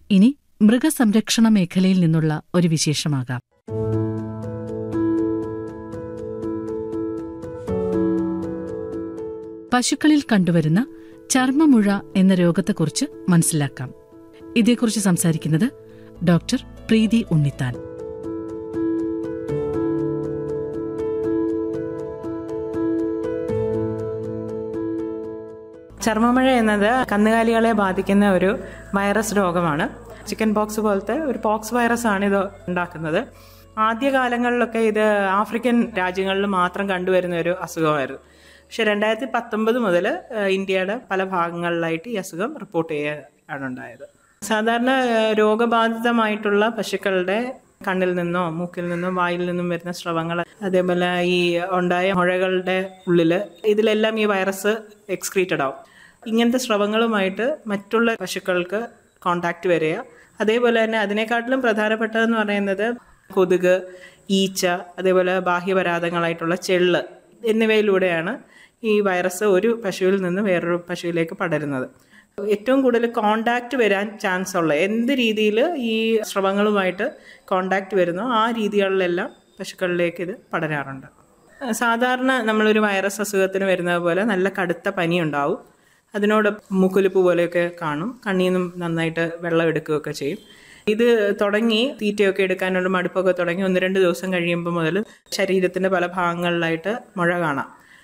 ഇനി മൃഗസംരക്ഷണ മേഖലയിൽ നിന്നുള്ള ഒരു വിശേഷമാകാം പശുക്കളിൽ കണ്ടുവരുന്ന ചർമ്മമുഴ എന്ന രോഗത്തെക്കുറിച്ച് മനസ്സിലാക്കാം ഇതേക്കുറിച്ച് സംസാരിക്കുന്നത് ഡോക്ടർ പ്രീതി ഉണ്ണിത്താൻ ചർമ്മമഴ എന്നത് കന്നുകാലികളെ ബാധിക്കുന്ന ഒരു വൈറസ് രോഗമാണ് ചിക്കൻ പോക്സ് പോലത്തെ ഒരു പോക്സ് വൈറസ് ആണ് ഇത് ഉണ്ടാക്കുന്നത് ആദ്യകാലങ്ങളിലൊക്കെ ഇത് ആഫ്രിക്കൻ രാജ്യങ്ങളിൽ മാത്രം കണ്ടുവരുന്ന ഒരു അസുഖമായിരുന്നു പക്ഷെ രണ്ടായിരത്തി പത്തൊമ്പത് മുതൽ ഇന്ത്യയുടെ പല ഭാഗങ്ങളിലായിട്ട് ഈ അസുഖം റിപ്പോർട്ട് ചെയ്യാനാണ് ഉണ്ടായത് സാധാരണ ഏഹ്, രോഗബാധിതമായിട്ടുള്ള പശുക്കളുടെ കണ്ണിൽ നിന്നോ മൂക്കിൽ നിന്നോ വായിൽ നിന്നും വരുന്ന സ്രവങ്ങൾ അതേപോലെ ഈ ഉണ്ടായ മുഴകളുടെ ഉള്ളിൽ ഇതിലെല്ലാം ഈ വൈറസ് എക്സ്ക്രീറ്റഡ് ആവും ഇങ്ങനത്തെ സ്രവങ്ങളുമായിട്ട് മറ്റുള്ള പശുക്കൾക്ക് കോണ്ടാക്ട് വരിക അതേപോലെ തന്നെ അതിനെക്കാട്ടിലും പ്രധാനപ്പെട്ടതെന്ന് പറയുന്നത് കൊതുക് ഈച്ച അതേപോലെ ബാഹ്യപരാധങ്ങളായിട്ടുള്ള ചെള്ള് എന്നിവയിലൂടെയാണ് ഈ വൈറസ് ഒരു പശുവിൽ നിന്ന് വേറൊരു പശുവിലേക്ക് പടരുന്നത് ഏറ്റവും കൂടുതൽ കോണ്ടാക്ട് വരാൻ ചാൻസ് ഉള്ള എന്ത് രീതിയിൽ ഈ സ്രവങ്ങളുമായിട്ട് കോണ്ടാക്ട് വരുന്നോ ആ രീതികളിലെല്ലാം പശുക്കളിലേക്ക് ഇത് പടരാറുണ്ട് സാധാരണ നമ്മളൊരു വൈറസ് അസുഖത്തിന് വരുന്നത് പോലെ നല്ല കടുത്ത പനി ഉണ്ടാവും അതിനോട് മൂക്കൊലിപ്പ് പോലെയൊക്കെ കാണും കണ്ണിൽ നിന്നും നന്നായിട്ട് വെള്ളം എടുക്കുകയൊക്കെ ചെയ്യും ഇത് തുടങ്ങി തീറ്റയൊക്കെ എടുക്കാനുള്ള മടുപ്പൊക്കെ തുടങ്ങി ഒന്ന് രണ്ട് ദിവസം കഴിയുമ്പോൾ മുതൽ ശരീരത്തിൻ്റെ പല ഭാഗങ്ങളിലായിട്ട് മുഴ കാണാം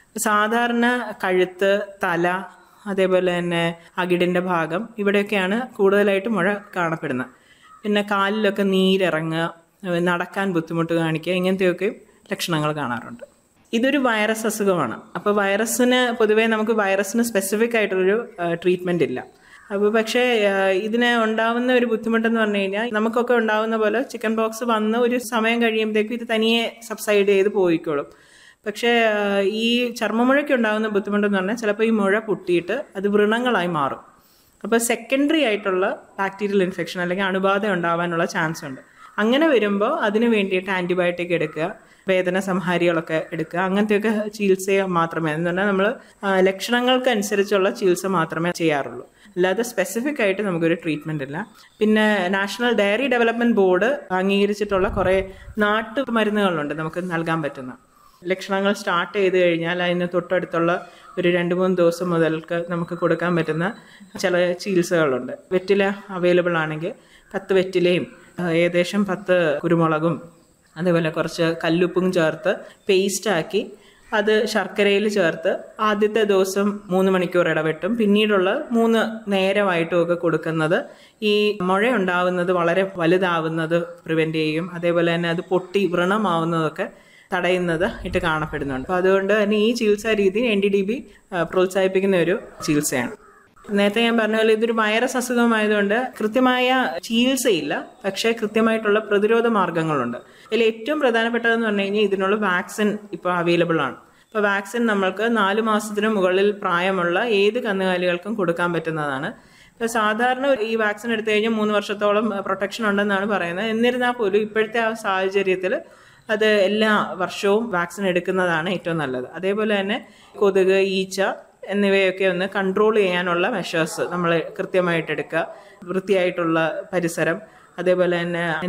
സാധാരണ കഴുത്ത് തല അതേപോലെ തന്നെ അകിടിൻ്റെ ഭാഗം ഇവിടെയൊക്കെയാണ് കൂടുതലായിട്ട് മുഴ കാണപ്പെടുന്നത് പിന്നെ കാലിലൊക്കെ നീരിറങ്ങുക നടക്കാൻ ബുദ്ധിമുട്ട് കാണിക്കുക ഇങ്ങനത്തെയൊക്കെ ലക്ഷണങ്ങൾ കാണാറുണ്ട് ഇതൊരു വൈറസ് അസുഖമാണ് അപ്പോൾ വൈറസിന് പൊതുവേ നമുക്ക് വൈറസിന് സ്പെസിഫിക് ആയിട്ടൊരു ട്രീറ്റ്മെൻ്റ് ഇല്ല അപ്പോൾ പക്ഷേ ആ, ഇതിന് ഉണ്ടാവുന്ന ഒരു ബുദ്ധിമുട്ടെന്ന് പറഞ്ഞു കഴിഞ്ഞാൽ നമുക്കൊക്കെ ഉണ്ടാവുന്ന പോലെ ചിക്കൻ ബോക്സ് വന്ന് ഒരു സമയം കഴിയുമ്പോഴത്തേക്കും ഇത് തനിയെ സബ്സൈഡ് ചെയ്ത് പോയിക്കോളും പക്ഷേ ആ, ഈ ചർമ്മമുഴയ്ക്ക് ഉണ്ടാകുന്ന ബുദ്ധിമുട്ടെന്ന് പറഞ്ഞാൽ ചിലപ്പോൾ ഈ മുഴ പൊട്ടിയിട്ട് അത് വ്രണങ്ങളായി മാറും അപ്പോൾ സെക്കൻഡറി ആയിട്ടുള്ള ബാക്ടീരിയൽ ഇൻഫെക്ഷൻ അല്ലെങ്കിൽ അണുബാധ ഉണ്ടാവാനുള്ള ചാൻസ് ഉണ്ട് അങ്ങനെ വരുമ്പോൾ അതിന് വേണ്ടിയിട്ട് ആൻറ്റിബയോട്ടിക് എടുക്കുക വേദന സംഹാരികളൊക്കെ എടുക്കുക അങ്ങനത്തെയൊക്കെ ചികിത്സ മാത്രമേ എന്ന് പറഞ്ഞാൽ നമ്മൾ ലക്ഷണങ്ങൾക്ക് അനുസരിച്ചുള്ള ചികിത്സ മാത്രമേ ചെയ്യാറുള്ളൂ അല്ലാതെ സ്പെസിഫിക് ആയിട്ട് നമുക്കൊരു ട്രീറ്റ്മെന്റ് ഇല്ല പിന്നെ നാഷണൽ ഡയറി ഡെവലപ്മെന്റ് ബോർഡ് അംഗീകരിച്ചിട്ടുള്ള കുറേ നാട്ടു മരുന്നുകളുണ്ട് നമുക്ക് നൽകാൻ പറ്റുന്ന ലക്ഷണങ്ങൾ സ്റ്റാർട്ട് ചെയ്ത് കഴിഞ്ഞാൽ അതിന് തൊട്ടടുത്തുള്ള ഒരു രണ്ട് മൂന്ന് ദിവസം മുതൽക്ക് നമുക്ക് കൊടുക്കാൻ പറ്റുന്ന ചില ചികിത്സകളുണ്ട് വെറ്റില അവൈലബിൾ ആണെങ്കിൽ പത്ത് വെറ്റിലയും ആ, ഏകദേശം പത്ത് കുരുമുളകും അതേപോലെ കുറച്ച് കല്ലുപ്പും ചേർത്ത് പേസ്റ്റാക്കി അത് ശർക്കരയിൽ ചേർത്ത് ആദ്യത്തെ ദിവസം മൂന്ന് മണിക്കൂർ ഇടവിട്ടും പിന്നീടുള്ള മൂന്ന് നേരമായിട്ടും ഒക്കെ കൊടുക്കുന്നത് ഈ മുഴ ഉണ്ടാവുന്നത് വളരെ വലുതാവുന്നത് പ്രിവെൻറ്റ് ചെയ്യും അതേപോലെ തന്നെ അത് പൊട്ടി വ്രണമാവുന്നതൊക്കെ തടയുന്നത് ഇട്ട് കാണപ്പെടുന്നുണ്ട് അപ്പോൾ അതുകൊണ്ട് തന്നെ ഈ ചികിത്സാ രീതി എൻ ഡി ഡി ബി പ്രോത്സാഹിപ്പിക്കുന്ന ഒരു ചികിത്സയാണ് നേരത്തെ ഞാൻ പറഞ്ഞ പോലെ ഇതൊരു വൈറസ് അസുഖമായതുകൊണ്ട് കൃത്യമായ ചികിത്സയില്ല പക്ഷേ കൃത്യമായിട്ടുള്ള പ്രതിരോധ മാർഗങ്ങളുണ്ട് അതിൽ ഏറ്റവും പ്രധാനപ്പെട്ടതെന്ന് പറഞ്ഞു കഴിഞ്ഞാൽ ഇതിനുള്ള വാക്സിൻ ഇപ്പോൾ അവൈലബിൾ ആണ് ഇപ്പോൾ വാക്സിൻ നമ്മൾക്ക് നാല് മാസത്തിന് മുകളിൽ പ്രായമുള്ള ഏത് കന്നുകാലികൾക്കും കൊടുക്കാൻ പറ്റുന്നതാണ് ഇപ്പോൾ സാധാരണ ഈ വാക്സിൻ എടുത്തു കഴിഞ്ഞാൽ മൂന്ന് വർഷത്തോളം പ്രൊട്ടക്ഷൻ ഉണ്ടെന്നാണ് പറയുന്നത് എന്നിരുന്നാൽ പോലും ഇപ്പോഴത്തെ ആ സാഹചര്യത്തിൽ അത് എല്ലാ വർഷവും വാക്സിൻ എടുക്കുന്നതാണ് ഏറ്റവും നല്ലത് അതേപോലെ തന്നെ കൊതുക് ഈച്ച എന്നിവയൊക്കെ ഒന്ന് കൺട്രോൾ ചെയ്യാനുള്ള മെഷേഴ്സ് നമ്മൾ കൃത്യമായിട്ട് എടുക്കുക വൃത്തിയായിട്ടുള്ള പരിസരം അതേപോലെ തന്നെ